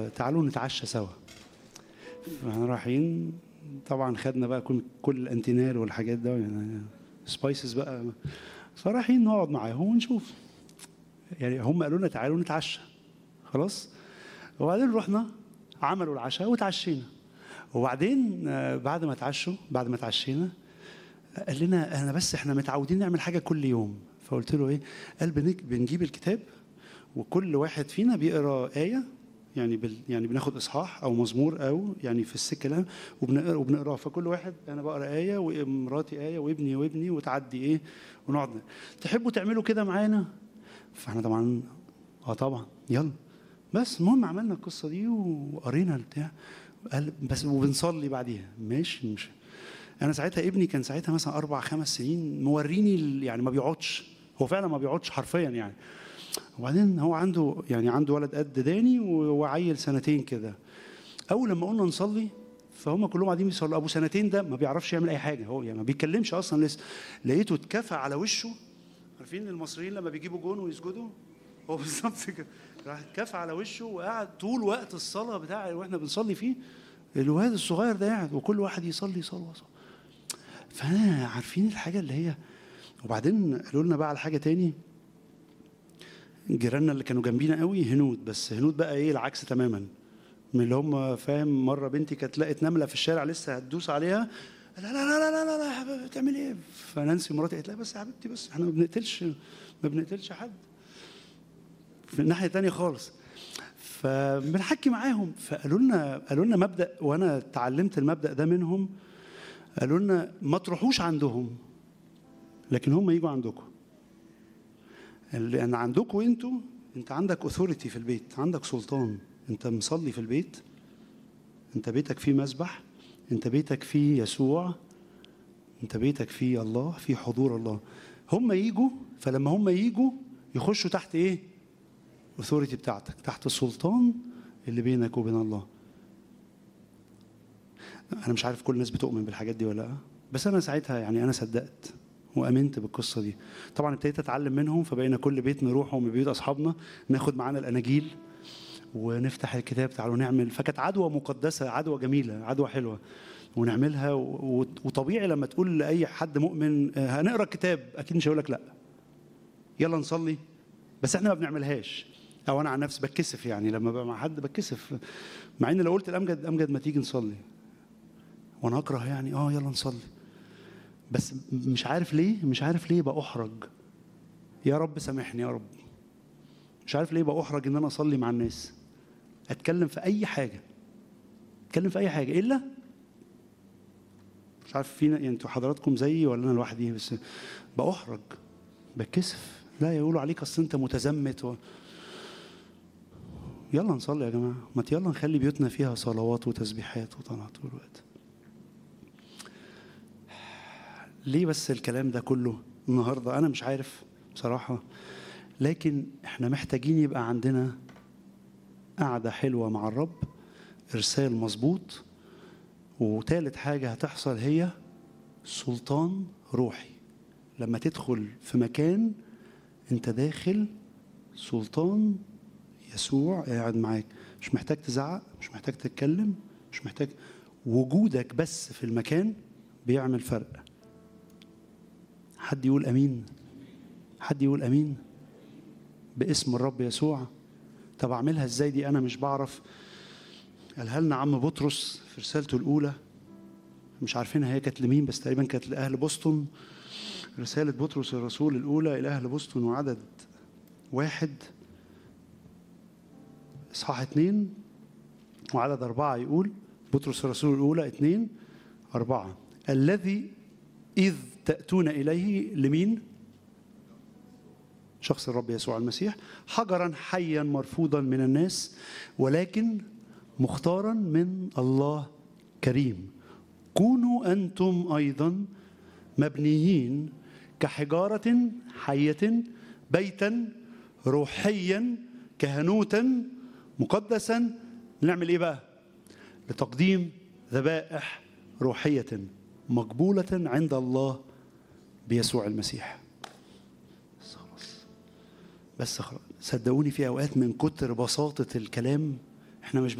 تعالوا نتعشى سوا فاحنا رايحين طبعا خدنا بقى كل كل الانتينال والحاجات ده يعني سبايسز بقى فرايحين نقعد معاهم ونشوف يعني هم قالوا لنا تعالوا نتعشى خلاص وبعدين رحنا عملوا العشاء وتعشينا وبعدين آه، بعد ما اتعشوا بعد ما اتعشينا قال لنا انا بس احنا متعودين نعمل حاجه كل يوم فقلت له ايه قال بنك- بنجيب الكتاب وكل واحد فينا بيقرا ايه يعني بال يعني بناخد اصحاح او مزمور او يعني في السكه لها وبنقرا وبنقراه فكل واحد انا بقرا ايه ومراتي ايه وابني وابني وتعدي ايه ونقعد ن- تحبوا تعملوا كده معانا فاحنا طبعا اه طبعا يلا بس المهم عملنا القصه دي وقرينا البتاع قال بس وبنصلي بعديها ماشي مش انا ساعتها ابني كان ساعتها مثلا اربع خمس سنين موريني ال- يعني ما بيقعدش هو فعلا ما بيقعدش حرفيا يعني وبعدين هو عنده يعني عنده ولد قد داني و- وعيل سنتين كده اول لما قلنا نصلي فهم كلهم قاعدين بيصلوا ابو سنتين ده ما بيعرفش يعمل اي حاجه هو يعني ما بيتكلمش اصلا لسه لقيته اتكفى على وشه عارفين المصريين لما بيجيبوا جون ويسجدوا هو بالظبط كده راح اتكفى على وشه وقعد طول وقت الصلاه بتاع واحنا بنصلي فيه الواد الصغير ده قاعد وكل واحد يصلي صلوه صلوه فانا عارفين الحاجه اللي هي وبعدين قالوا لنا بقى على حاجه تاني جيراننا اللي كانوا جنبينا قوي هنود بس هنود بقى ايه العكس تماما من اللي هم فاهم مره بنتي كانت لقت نمله في الشارع لسه هتدوس عليها لا لا لا لا لا لا, لا يا حبيبي بتعملي ايه فنانسي مراتي قالت لها بس يا حبيبتي بس احنا ما بنقتلش ما بنقتلش حد في الناحيه الثانيه خالص فبنحكي معاهم فقالوا لنا قالوا لنا مبدا وانا اتعلمت المبدا ده منهم قالوا لنا ما تروحوش عندهم لكن هم يجوا عندكم لان عندكم انتوا انت عندك اوثوريتي في البيت عندك سلطان انت مصلي في البيت انت بيتك فيه مسبح انت بيتك فيه يسوع انت بيتك فيه الله فيه حضور الله هم يجوا فلما هم يجوا يخشوا تحت ايه الاثوريتي بتاعتك تحت السلطان اللي بينك وبين الله انا مش عارف كل الناس بتؤمن بالحاجات دي ولا لا بس انا ساعتها يعني انا صدقت وامنت بالقصه دي طبعا ابتديت اتعلم منهم فبقينا كل بيت نروحه من بيوت اصحابنا ناخد معانا الاناجيل ونفتح الكتاب تعالوا نعمل فكانت عدوى مقدسه عدوى جميله عدوى حلوه ونعملها و- و- وطبيعي لما تقول لاي حد مؤمن آه، هنقرا الكتاب اكيد مش هيقول لك لا يلا نصلي بس احنا ما بنعملهاش او انا عن نفسي بتكسف يعني لما ببقى مع حد بتكسف مع ان لو قلت الامجد امجد ما تيجي نصلي وانا اكره يعني اه يلا نصلي بس مش عارف ليه مش عارف ليه بأحرج يا رب سامحني يا رب مش عارف ليه بأحرج ان انا اصلي مع الناس اتكلم في اي حاجه اتكلم في اي حاجه الا مش عارف فينا يعني انتوا حضراتكم زيي ولا انا لوحدي بس بأحرج بتكسف لا يقولوا عليك اصل انت متزمت و... يلا نصلي يا جماعه ما يلا نخلي بيوتنا فيها صلوات وتسبيحات وطلعات طول الوقت ليه بس الكلام ده كله النهارده انا مش عارف بصراحه لكن احنا محتاجين يبقى عندنا قعده حلوه مع الرب ارسال مظبوط وتالت حاجه هتحصل هي سلطان روحي لما تدخل في مكان انت داخل سلطان يسوع قاعد معاك مش محتاج تزعق مش محتاج تتكلم مش محتاج وجودك بس في المكان بيعمل فرق حد يقول امين حد يقول امين باسم الرب يسوع طب اعملها ازاي دي انا مش بعرف قالها لنا عم بطرس في رسالته الاولى مش عارفينها هي كانت لمين بس تقريبا كانت لاهل بoston رساله بطرس الرسول الاولى الى اهل بoston وعدد واحد اصحاح اتنين وعدد أربعة يقول بطرس الرسول الأولى اتنين أربعة الذي إذ تأتون إليه لمين؟ شخص الرب يسوع المسيح حجرا حيا مرفوضا من الناس ولكن مختارا من الله كريم كونوا أنتم أيضا مبنيين كحجارة حية بيتا روحيا كهنوتا مقدسا نعمل ايه بقى لتقديم ذبائح روحية مقبولة عند الله بيسوع المسيح بس خلاص بس خلاص صدقوني في اوقات من كتر بساطة الكلام احنا مش